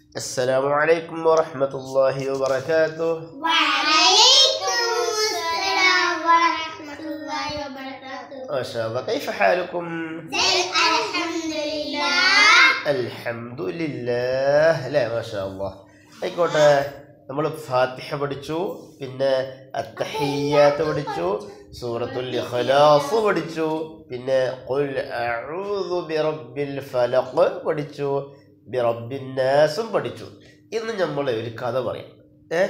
السلام عليكم ورحمة الله وبركاته وعليكم السلام ورحمة الله وبركاته ما شاء الله كيف حالكم زين الحمد لله الحمد لله لا ما شاء الله ആയിക്കോട്ടെ നമ്മൾ ഫാത്തിഹ പഠിച്ചു പിന്നെ അത്തഹിയാത്ത് പഠിച്ചു സൂറത്തുൽ ഇഖ്ലാസ് പഠിച്ചു പിന്നെ ഖുൽ അഊദു ബിറബ്ബിൽ ഫലഖ് പഠിച്ചു ബിറബ്ബിൻ നാസും പഠിച്ചു ഇന്ന് നമ്മൾ ഒരു കഥ പറയാം ഏ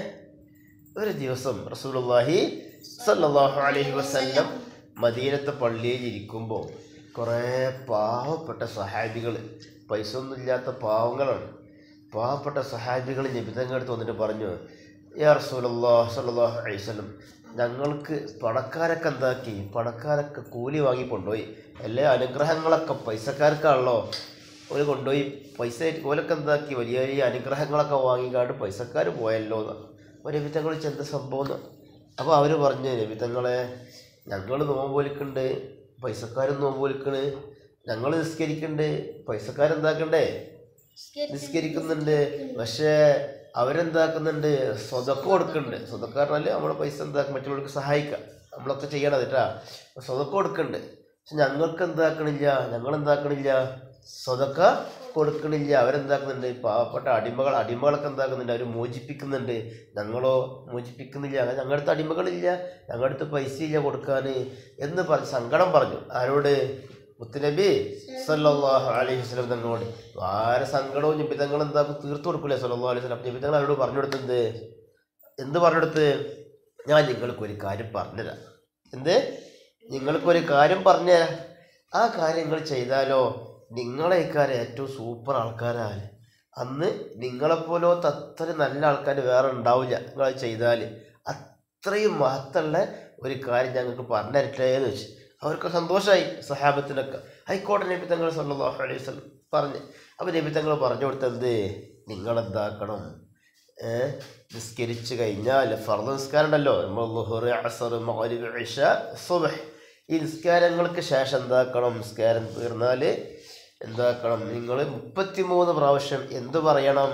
ഒരു ദിവസം റസൂലുള്ളാഹി സല്ലല്ലാഹു അലൈഹി വസല്ലം മദീനത്തെ പള്ളിയിൽ ഇരിക്കുമ്പോൾ കുറേ പാവപ്പെട്ട സഹാബികൾ പൈസ ഒന്നുമില്ലാത്ത പാവങ്ങളാണ് പാവപ്പെട്ട സഹാബികൾ നിബിതങ്ങൾ അടുത്ത് വന്നിട്ട് പറഞ്ഞു യാ റസൂലല്ലാഹ് സല്ലല്ലാഹു അലൈഹി വസല്ലം ഞങ്ങൾക്ക് പണക്കാരൊക്കെ എന്താക്കി പണക്കാരൊക്കെ കൂലി വാങ്ങി കൊണ്ടുപോയി എല്ലാ അനുഗ്രഹങ്ങളൊക്കെ പൈസക്കാർക്കാണല്ലോ ഒരു കൊണ്ടുപോയി പൈസ ഓലൊക്കെ എന്താക്കി വലിയ വലിയ അനുഗ്രഹങ്ങളൊക്കെ വാങ്ങിക്കാണ്ട് പൈസക്കാർ പോയല്ലോ എന്ന് അപ്പോൾ രവിതങ്ങൾ ചെന്ത സംഭവം എന്ന് അപ്പോൾ അവർ പറഞ്ഞു രവിതങ്ങളെ ഞങ്ങൾ നോമ്പോലിക്കുന്നുണ്ട് പൈസക്കാരും നോമ്പോലിക്കണ് ഞങ്ങൾ നിസ്കരിക്കുന്നുണ്ട് പൈസക്കാരെന്താക്കണ്ടേ നിസ്കരിക്കുന്നുണ്ട് പക്ഷേ അവരെന്താക്കുന്നുണ്ട് സ്വതക്ക കൊടുക്കുന്നുണ്ട് സ്വതക്ക പറഞ്ഞാൽ നമ്മുടെ പൈസ എന്താക്കും മറ്റുള്ളവർക്ക് സഹായിക്കാം നമ്മളൊക്കെ ചെയ്യണം കേട്ടാ സ്വതക്ക കൊടുക്കുന്നുണ്ട് പക്ഷെ ഞങ്ങൾക്ക് എന്താക്കണില്ല ഞങ്ങൾ എന്താക്കണില്ല സ്വതക്ക കൊടുക്കണില്ല അവരെന്താക്കുന്നുണ്ട് പാവപ്പെട്ട അടിമകൾ അടിമകളൊക്കെ എന്താക്കുന്നുണ്ട് അവർ മോചിപ്പിക്കുന്നുണ്ട് ഞങ്ങളോ മോചിപ്പിക്കുന്നില്ല അങ്ങനെ ഞങ്ങളുടെ അടുത്ത് അടിമകളില്ല ഞങ്ങളുടെ അടുത്ത് പൈസ ഇല്ല കൊടുക്കാൻ എന്ന് പറഞ്ഞ് സങ്കടം പറഞ്ഞു ആരോട് മുത്തുനബി സല്ലല്ലാഹു അലൈഹി വസല്ലം തങ്ങളോട് ആരെ സങ്കടവും നിബിതങ്ങൾ എന്താക്കും തീർത്തു കൊടുക്കൂലേ സല്ലല്ലാഹു അലൈഹി വസല്ലം നിബിതങ്ങൾ അവരോട് പറഞ്ഞു കൊടുത്തത് എന്ത് പറഞ്ഞു കൊടുത്ത് ഞാൻ നിങ്ങൾക്ക് ഒരു കാര്യം പറഞ്ഞുതരാം എന്ത് നിങ്ങൾക്കൊരു കാര്യം പറഞ്ഞുതരാം ആ കാര്യം നിങ്ങൾ ചെയ്താലോ നിങ്ങളെക്കാരെ ഏറ്റവും സൂപ്പർ ആൾക്കാരാണ് അന്ന് നിങ്ങളെപ്പോലത്തെ അത്ര നല്ല ആൾക്കാർ വേറെ ഉണ്ടാവില്ല നിങ്ങൾ ചെയ്താൽ അത്രയും മഹത്തുള്ള ഒരു കാര്യം ഞങ്ങൾക്ക് പറഞ്ഞു തരട്ടെ എന്ന് വെച്ച് അവർക്ക് സന്തോഷമായി സഹാബത്തിനൊക്കെ ആയിക്കോട്ടെ നബി തങ്ങൾ സല്ലല്ലാഹു അലൈഹി വസല്ലം പറഞ്ഞു അപ്പോൾ നബി തങ്ങൾ പറഞ്ഞു കൊടുത്തത് നിങ്ങളെന്താക്കണം ഏ, നിസ്കരിച്ച് കഴിഞ്ഞാൽ ഫർദ് നിസ്കാരം ഉണ്ടല്ലോ നമ്മൾ ളുഹർ അസർ മഗ്രിബ് ഇഷ സുബ്ഹ് ഈ നിസ്കാരങ്ങൾക്ക് ശേഷം എന്താക്കണം നിസ്കാരം തീർന്നാൽ എന്താക്കണം നിങ്ങൾ മുപ്പത്തിമൂന്ന് പ്രാവശ്യം എന്ത് പറയണം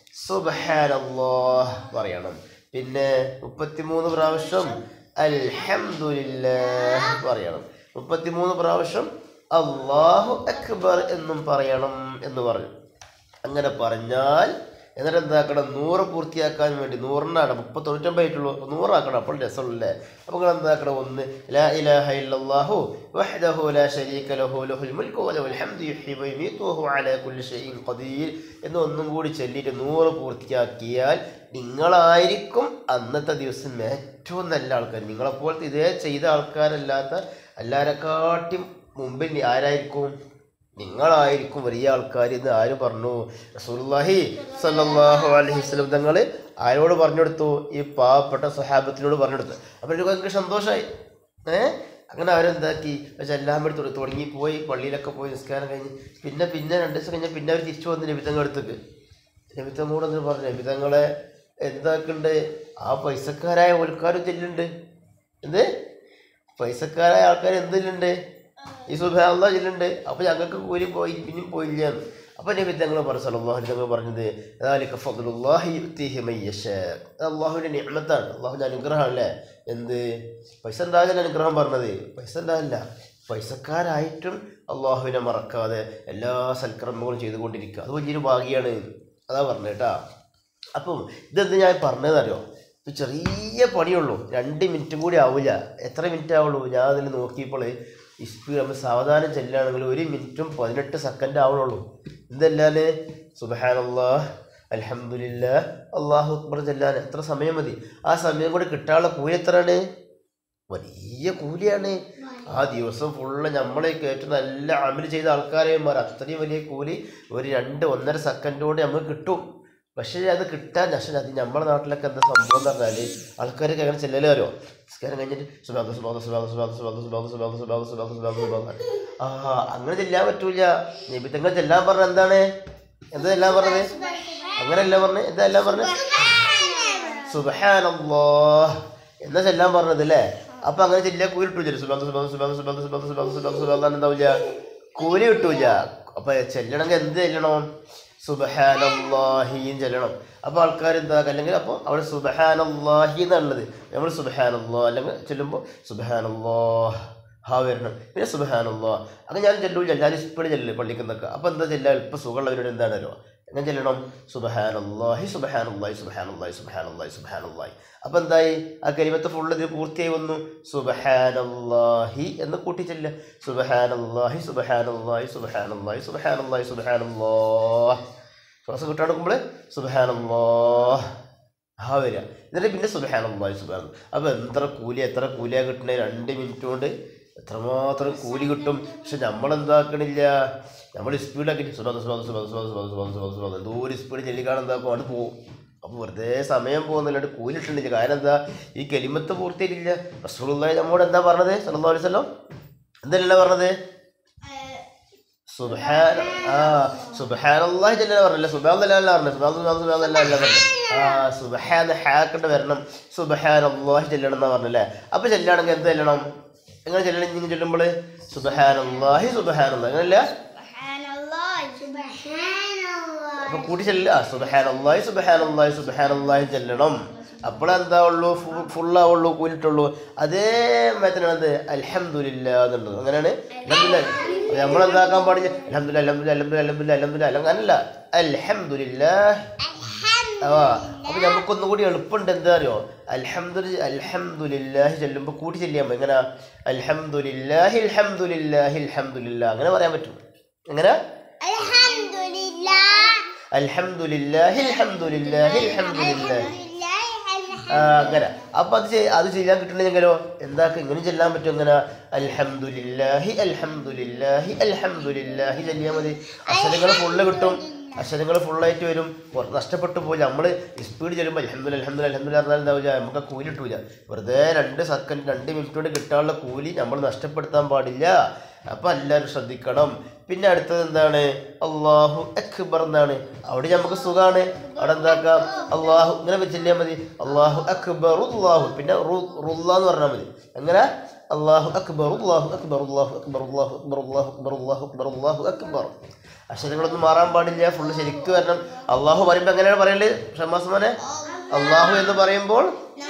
സുബ്ഹാനല്ലാഹ് പറയണം പിന്നെ മുപ്പത്തിമൂന്ന് പ്രാവശ്യം അൽഹംദുലില്ലാഹ് പറയണം മുപ്പത്തിമൂന്ന് പ്രാവശ്യം അള്ളാഹു അക്ബർ എന്നും പറയണം എന്ന് പറഞ്ഞു അങ്ങനെ പറഞ്ഞാൽ എന്നിട്ട് എന്താക്കണം നൂറ് പൂർത്തിയാക്കാൻ വേണ്ടി നൂറിനാണ് മുപ്പത് തൊണ്ണൂറ്റൊമ്പതായിട്ടുള്ളൂ അപ്പോൾ നൂറാക്കണം അപ്പോൾ രസമുള്ളല്ലേ അപ്പോൾ നിങ്ങൾ എന്താക്കണം ഒന്ന് ലാ ഇലാഹ ഇല്ലല്ലാഹു വഹ്ദഹു ലാ ശരീക ലഹു ലഹുൽ മുൽക്കു വലഹുൽ ഹംദു യുഹ്യി വയുമീതു വഹുവ അലാ കുല്ലി ഷൈഇൻ ഖദീർ എന്ന് ഒന്നും കൂടി ചൊല്ലിയിട്ട് നൂറ് പൂർത്തിയാക്കിയാൽ നിങ്ങളായിരിക്കും അന്നത്തെ ദിവസം ഏറ്റവും നല്ല ആൾക്കാർ നിങ്ങളെപ്പോലത്തെ ഇതേ ചെയ്ത ആൾക്കാരല്ലാത്ത എല്ലാവരെക്കാട്ടിയും മുമ്പിൽ നി- ആരായിരിക്കും നിങ്ങളായിരിക്കും വലിയ ആൾക്കാർ എന്ന് ആര് പറഞ്ഞു റസൂലുള്ളാഹി സല്ലല്ലാഹു അലൈഹി വസല്ലം തങ്ങൾ ആരോട് പറഞ്ഞു കൊടുത്തു ഈ പാവപ്പെട്ട സഹാബത്തിനോട് പറഞ്ഞു കൊടുത്തു അപ്പോൾ എനിക്ക് ഭയങ്കര സന്തോഷമായി ഏ അങ്ങനെ അവരെന്താക്കി പക്ഷെ എല്ലാം വേണ്ടി തുട- തുടങ്ങി പോയി പള്ളിയിലൊക്കെ പോയി നിസ്കാരം കഴിഞ്ഞ് പിന്നെ പിന്നെ രണ്ട് ദിവസം കഴിഞ്ഞാൽ പിന്നെ അവർ തിരിച്ചു വന്ന് നബിതങ്ങൾ അടുത്തേക്ക് നബിതങ്ങളോട് എന്ന് പറഞ്ഞു നബിതങ്ങളെ എന്താക്കുണ്ട് ആ പൈസക്കാരായ ഓൽക്കാരും ചെല്ലുണ്ട് എന്ത് പൈസക്കാരായ ആൾക്കാർ എന്തിലുണ്ട് ഈ സുബാനുള്ള ചെല്ലുണ്ട് അപ്പോൾ ഞങ്ങൾക്ക് കൂലി പോയി പിന്നെയും പോയില്ല അപ്പോൾ നബി തങ്ങൾ പറഞ്ഞു സല്ലല്ലാഹു അലൈഹി തങ്ങൾ പറഞ്ഞത് ذلك فضل الله يؤتيه من يشاء അത് അള്ളാഹുവിൻ്റെ നിഅമത്താണ് അള്ളാഹുവിൻ്റെ അനുഗ്രഹമല്ലേ എന്ത് പൈസ ഉണ്ടാകാൻ അനുഗ്രഹം പറഞ്ഞത് പൈസ ഉണ്ടാകില്ല പൈസക്കാരായിട്ടും അള്ളാഹുവിനെ മറക്കാതെ എല്ലാ സൽക്കർമ്മങ്ങളും ചെയ്തുകൊണ്ടിരിക്കുക അത് വലിയൊരു ഭാഗ്യമാണ് അതാ പറഞ്ഞത് കേട്ടാ അപ്പം ഇതെന്ത് ഞാൻ പറഞ്ഞതെന്നറിയോ ഇത് ചെറിയ പണിയുള്ളൂ രണ്ട് മിനിറ്റും കൂടി ആവില്ല എത്ര മിനിറ്റ് ആവുള്ളൂ ഞാൻ അതിൽ നോക്കിയപ്പോൾ ഈ സ്പീഡ് നമ്മൾ സാവധാനം ചെല്ലുകയാണെങ്കിൽ ഒരു മിനിറ്റും പതിനെട്ട് സെക്കൻഡ് ആവണുള്ളൂ ഇതല്ലാല് സുബഹാനല്ലാ അലഹമില്ല അള്ളാഹു അക്ബർ ചെല്ലാൻ എത്ര സമയം മതി ആ സമയം കൂടി കിട്ടാനുള്ള കൂലി എത്രയാണ് വലിയ കൂലിയാണ് ആ ദിവസം ഫുള്ള് നമ്മളെ ഏറ്റവും നല്ല അമൽ ചെയ്ത ആൾക്കാരെമാർ അത്രയും വലിയ കൂലി ഒരു രണ്ട് ഒന്നര സെക്കൻഡ് കൊണ്ട് നമുക്ക് കിട്ടും പക്ഷേ അത് കിട്ടാൻ പക്ഷേ അത് നമ്മുടെ നാട്ടിലൊക്കെ എന്താ സംഭവം എന്ന് പറഞ്ഞാൽ ആൾക്കാർക്ക് അങ്ങനെ ചെല്ലലോ അറിയോ നിസ്കാരം കഴിഞ്ഞിട്ട് സുബാദ സുബാദ സുബാദ സുബാദ സുബാദ സുബാദ സുബാദ സുബാദ സുബാദ സുബാദ സുബാദ ആ അങ്ങനെ ചെല്ലാൻ പറ്റൂല നിബിത്തങ്ങൾ ചെല്ലാൻ പറഞ്ഞ എന്താണ് എന്താ ചെല്ലാൻ പറഞ്ഞത് അങ്ങനെയല്ല പറഞ്ഞത് എന്താ എല്ലാം പറഞ്ഞത് സുബഹാനല്ലാഹ് എന്നാ ചെല്ലാൻ പറഞ്ഞത് അല്ലേ അപ്പൊ അങ്ങനെ ചെല്ലാ കൂലി കിട്ടൂല സുബാദ സുബാദ സുബാദ സുബാദ സുബാദ സുബാദ സുബാദ സുബാദ എന്താവില്ല കൂലി കിട്ടൂല അപ്പൊ ചെല്ലണമെങ്കിൽ എന്ത് ചെല്ലണം സുബഹാനല്ലാഹിയും ചെല്ലണം അപ്പോൾ ആൾക്കാർ എന്താക്കുക അല്ലെങ്കിൽ അപ്പോൾ അവിടെ സുബഹാനല്ലാഹി എന്നുള്ളത് നമ്മൾ സുബഹാനല്ലാ അല്ലെങ്കിൽ ചെല്ലുമ്പോൾ സുബഹാനല്ലാഹ് ഹാ വരണം പിന്നെ സുബഹാനല്ലാ അങ്ങനെ ഞാൻ ചെല്ലൂല്ല ഞാൻ ഇപ്പോഴും ചെല്ലു പള്ളിക്കുന്നൊക്കെ അപ്പോൾ എന്താ ചെല്ലുക എളുപ്പം സുഖമുള്ളവരോട് എന്താണല്ലോ എങ്ങനെ ചെല്ലണം സുബഹാനല്ലാഹി സുബഹാനല്ലാഹി സുബഹാനല്ലാഹി സുബഹാനല്ലാഹി സുബഹാനല്ലാഹി അപ്പോൾ എന്തായി ആ കരിമത്ത് ഫുള്ള് ഇത് പൂർത്തിയായി വന്നു സുബഹാനല്ലാഹി എന്ന് കൂട്ടി ചെല്ലുക സുബഹാനല്ലാഹി സുബഹാനല്ലാഹി സുബഹാനല്ലാഹി സുബഹാനല്ലാഹി സുബഹാനല്ലാഹ് ശ്വാസം കിട്ടാണെടുക്കുമ്പോൾ സുബഹാനല്ലാഹ് ആ വരിക എന്നിട്ട് പിന്നെ സുബഹാനല്ലാഹി സുബഹാന അപ്പോൾ എത്ര കൂലി എത്ര കൂലിയാണ് കിട്ടണേ രണ്ട് മിനിറ്റ് കൊണ്ട് എത്രമാത്രം കൂലി കിട്ടും പക്ഷെ നമ്മളെന്താക്കണില്ല നമ്മൾ സ്പീഡാക്കി സുബാദ സുബാദ സുബാദ സുബാദ സുബാദ സുബാദ സുബാദ സുബാദ എന്തോ ഒരു സ്പീഡ് ചെല്ലിക്കാണ് എന്താക്കും അവിടെ പോകും അപ്പോൾ വെറുതെ സമയം പോകുന്നില്ലാണ്ട് കൂലി ഇട്ടുന്നില്ല കാരണം എന്താ ഈ കെലിമത്ത് പൂർത്തിയായിട്ടില്ല റസൂലുള്ളാഹി നമ്മോട് എന്താ പറഞ്ഞത് സല്ലല്ലാഹു അലൈഹി വസല്ലം എന്തല്ല പറഞ്ഞത് സുബ്ഹാന ആ സുബ്ഹാനല്ലാഹി ജല്ല പറഞ്ഞില്ല സുബ്ഹാനല്ലാഹി പറഞ്ഞത് സുബ്ഹാനല്ലാഹി സുബ്ഹാനല്ലാഹി അല്ല പറഞ്ഞത് ആ സുബ്ഹാന ഹാക്കണ്ട് വരണം സുബ്ഹാനല്ലാഹി ചെല്ലണം എന്നാ പറഞ്ഞല്ലേ അപ്പൊ ചെല്ലാണെങ്കിൽ എന്ത് ചെല്ലണം എങ്ങനെ ചെല്ലണം ഇങ്ങനെ ചെല്ലുമ്പോൾ സുബ്ഹാനല്ലാഹി സുബ്ഹാനല്ലാഹി അങ്ങനല്ല അപ്പൊ കൂട്ടി ചെല്ലുക സുബ്ഹാനല്ലാഹി സുബ്ഹാനല്ലാഹി സുബ്ഹാനല്ലാഹി ചെല്ലണം അപ്പോഴെന്താ ഉള്ളൂ ഫുള്ളാവുള്ളൂ കൂലിട്ടുള്ളൂ അതേ മെത്തനാണത് അൽഹംദുലില്ലാ എന്നുള്ളത് അങ്ങനെയാണ് അൽഹംദുലില്ലാ നമ്മളെന്താക്കാൻ പാടില്ല അൽഹംദുലില്ലാ അൽഹംദുലില്ലാ അൽഹംദുലില്ലാ അൽഹംദുലില്ലാ അൽഹംദുലില്ലാ അങ്ങനല്ല അൽഹംദുലില്ലാ ആ അപ്പൊ നമുക്കൊന്നും കൂടി എളുപ്പമുണ്ട് എന്താ അറിയോ അൽഹംദുലി അൽഹംദുലില്ലാഹി ചെല്ലുമ്പോൾ കൂട്ടി ചെല്ലിയാൽ മതി എങ്ങനെ അൽഹംദുലില്ലാഹി അൽഹംദുലില്ലാഹി അൽഹംദുലില്ലാ അങ്ങനെ പറയാൻ പറ്റും എങ്ങനെ അൽഹംദുലില്ലാഹി അൽഹംദുലില്ലാഹി അൽഹംദുലില്ലാഹി ആ, അങ്ങനെ അപ്പൊ അത് ചെയ്- അത് ചെയ്യാൻ കിട്ടണമെങ്കിലോ എന്താക്കും ഇങ്ങനെ ചെല്ലാൻ പറ്റും എങ്ങനെ അൽഹംദുലില്ലാഹി അൽഹംദുലില്ലാഹി അൽഹംദുലില്ലാഹി ചെല്ലിയാൽ മതി അക്ഷരങ്ങൾ ഫുള്ള് കിട്ടും അക്ഷരങ്ങൾ ഫുള്ളായിട്ട് വരും പുറ- നഷ്ടപ്പെട്ടു പോയി നമ്മൾ സ്പീഡ് ചെല്ലുമ്പോൾ അലഹമ്മദ് അലഹമ്മദ് അലഹമ്മദ് പറഞ്ഞാൽ എന്താവില്ല നമുക്ക് ആ കൂലി കിട്ടൂല വെറുതെ രണ്ട് സെക്കൻഡ് രണ്ട് മിനിറ്റ് കൊണ്ട് കിട്ടാനുള്ള കൂലി നമ്മൾ നഷ്ടപ്പെടുത്താൻ പാടില്ല അപ്പം എല്ലാവരും ശ്രദ്ധിക്കണം പിന്നെ അടുത്തത് എന്താണ് അള്ളാഹു അക്ബർ എന്നാണ് അവിടെ നമുക്ക് സുഖമാണ് അവിടെ എന്താക്കാം അള്ളാഹു ഇങ്ങനെ ചെല്ലിയാൽ മതി അള്ളാഹു അക്ബർ അള്ളാഹു പിന്നെ റു- റുള്ള എന്ന് പറഞ്ഞാൽ മതി എങ്ങനെ അള്ളാഹു അക്ബർ അള്ളാഹു അക്ബർ അള്ളാഹു അക്ബർ അള്ളാഹു അക്ബർ അള്ളാഹു അക്ബർ അള്ളാഹു അക്ബർ അള്ളാഹു അക്ബർ അക്ഷരങ്ങളൊന്നും മാറാൻ പാടില്ല ഫുള്ള് ശരിക്കും വരണം അള്ളാഹു പറയുമ്പോൾ എങ്ങനെയാണ് പറയല് ഷമാസ്മാനെ അള്ളാഹു എന്ന് പറയുമ്പോൾ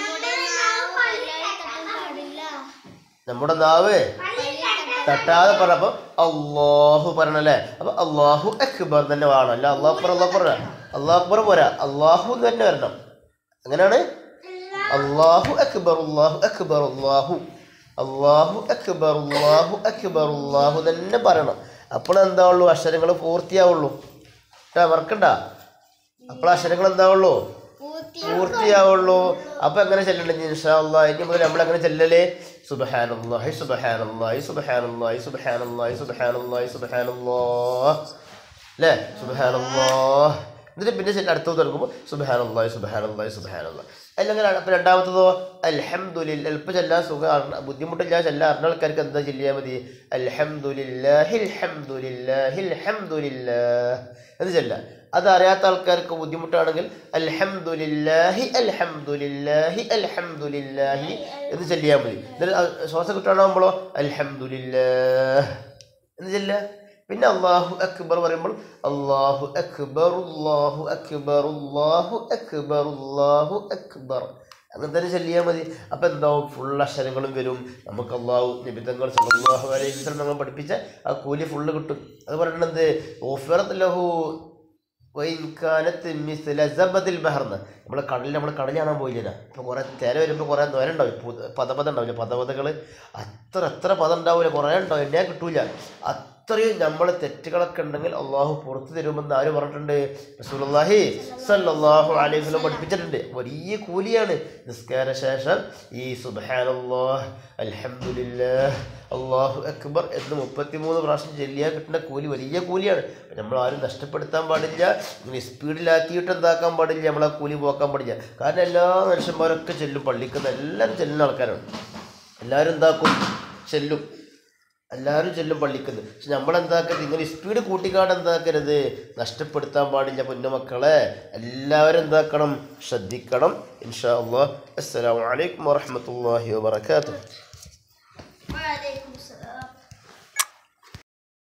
നമ്മുടെ നാവ് തട്ടാതെ പറഞ്ഞപ്പോൾ അള്ളാഹു പറയണല്ലേ അപ്പൊ അള്ളാഹു അക്ബർ തന്നെ വേണം അല്ല അള്ളാഹു അക്ബർ അള്ളാഹു പറ അള്ളാഹു അക്ബർ പോരാ അള്ളാഹു എന്ന് തന്നെ വരണം അങ്ങനെയാണ് അള്ളാഹു അക്ബർ അള്ളാഹു അക്ബർ അള്ളാഹു അള്ളാഹു അക്ബർ അള്ളാഹു അക്ബർ അള്ളാഹു തന്നെ പറയണം അപ്പോൾ എന്താ ഉള്ളൂ അക്ഷരങ്ങൾ പൂർത്തിയാവുള്ളൂ കേട്ടാ മറക്കണ്ട അപ്പോൾ അക്ഷരങ്ങൾ എന്താ ഉള്ളൂ പൂർത്തിയാവുള്ളൂ അപ്പൊ എങ്ങനെ ചെല്ലണ്ടേ ഇൻഷാ അല്ലാ ഇനി മുതൽ നമ്മൾ എങ്ങനെ ചെല്ലലേ സുബ്ഹാനല്ലാഹി സുബ്ഹാനല്ലാഹി സുബ്ഹാനല്ലാഹി സുബ്ഹാനല്ലാഹി സുബ്ഹാനല്ലാഹി സുബ്ഹാനല്ലാഹ് അല്ലേ സുബ്ഹാനല്ലാഹ് എന്നിട്ട് പിന്നെ ചെല്ലി അടുത്തത് തുടങ്ങുമ്പോൾ സുബ്ഹാനല്ലാഹി സുബ്ഹാനല്ലാഹി സുബ്ഹാനല്ലാഹ് അല്ലെങ്കിൽ അപ്പം രണ്ടാമത്തതോ അൽഹംദുലില്ല എളുപ്പം ചെല്ലാൻ സുഖം ബുദ്ധിമുട്ടില്ല ചെല്ലാൻ അറിഞ്ഞ ആൾക്കാർക്ക് എന്താ ചെല്ലിയാൽ മതി അൽഹംദുലില്ലാഹി അൽഹംദുലില്ലാഹി അൽഹംദുലില്ലാഹ് എന്ന് ചെല്ലാം അത് അറിയാത്ത ആൾക്കാർക്ക് ബുദ്ധിമുട്ടാണെങ്കിൽ അൽഹംദുലില്ലാഹി അൽഹംദുലില്ലാഹി അൽഹംദുലില്ലാഹി എന്ന് ചെല്ലിയാൽ മതി എന്നിട്ട് അത് ശ്വാസം കിട്ടാനാകുമ്പോഴോ അൽഹംദുലില്ലാഹ് എന്ന് ചെല്ല പിന്നെ അള്ളാഹു അക്ബർ പറയുമ്പോൾ അള്ളാഹു അക്ബർ അള്ളാഹു അക്ബർ അള്ളാഹു അക്ബർ അള്ളാഹു അക്ബർ അങ്ങനെ തന്നെ ചെല്ലിയാൽ മതി അപ്പം എന്താവും ഫുൾ അക്ഷരങ്ങളും വരും നമുക്ക് അള്ളാഹു നിബിധങ്ങൾ സല്ലല്ലാഹു അലൈഹി വസല്ലം നമ്മൾ പഠിപ്പിച്ച ആ കൂലി ഫുള്ള് കിട്ടും അത് പറയുന്നത് ഓഫിറത്ത് ലഹു വൈകാനത്ത് മിസ്ല സബദിൽ ബഹർന്ന് നമ്മൾ കടലിൽ നമ്മൾ കടൽ കാണാൻ പോയില്ല ഇപ്പോൾ കുറേ തിര വരുമ്പോൾ കുറേ ദ്വരം ഉണ്ടാവും പുത- പദപദം ഉണ്ടാവില്ല പദപദകൾ അത്ര എത്ര പദം ഉണ്ടാവില്ല കുറേ ഉണ്ടാവും എണ്ണയാൻ കിട്ടൂല അത്രയും നമ്മളെ തെറ്റുകളൊക്കെ ഉണ്ടെങ്കിൽ അള്ളാഹു പുറത്തു തരുമെന്ന് ആര് പറഞ്ഞിട്ടുണ്ട് റസൂലുള്ളാഹി സല്ലല്ലാഹു അലൈഹി വസല്ലം പഠിപ്പിച്ചിട്ടുണ്ട് വലിയ കൂലിയാണ് നിസ്കാര ശേഷം ഈ സുബ്ഹാനല്ലാഹ് അൽഹംദുലില്ലാഹ് അള്ളാഹു അക്ബർ എന്ന് മുപ്പത്തിമൂന്ന് പ്രാവശ്യം ചെല്ലിയാൽ കിട്ടുന്ന കൂലി വലിയ കൂലിയാണ് നമ്മൾ ആരും നഷ്ടപ്പെടുത്താൻ പാടില്ല ഇങ്ങനെ സ്പീഡിലാക്കിയിട്ട് എന്താക്കാൻ പാടില്ല നമ്മളെ കൂലി പോക്കാൻ പാടില്ല കാരണം എല്ലാ മനുഷ്യന്മാരൊക്കെ ചെല്ലും പള്ളിക്കുന്ന എല്ലാവരും ചെല്ലുന്ന ആൾക്കാരാണ് എല്ലാവരും എന്താക്കും ചെല്ലും എല്ലാവരും ചെല്ലും പള്ളിക്കുന്നത് പക്ഷെ നമ്മളെന്താക്കരുത് ഇങ്ങനെ സ്പീഡ് കൂട്ടിക്കാട് എന്താക്കരുത് നഷ്ടപ്പെടുത്താൻ പാടില്ല പൊന്നുമക്കളെ എല്ലാവരും എന്താക്കണം ശ്രദ്ധിക്കണം ഇൻഷാ അള്ളാഹ് അസ്സലാമു അലൈക്കും വറഹ്മത്തുള്ളാഹി വബറകാതുഹു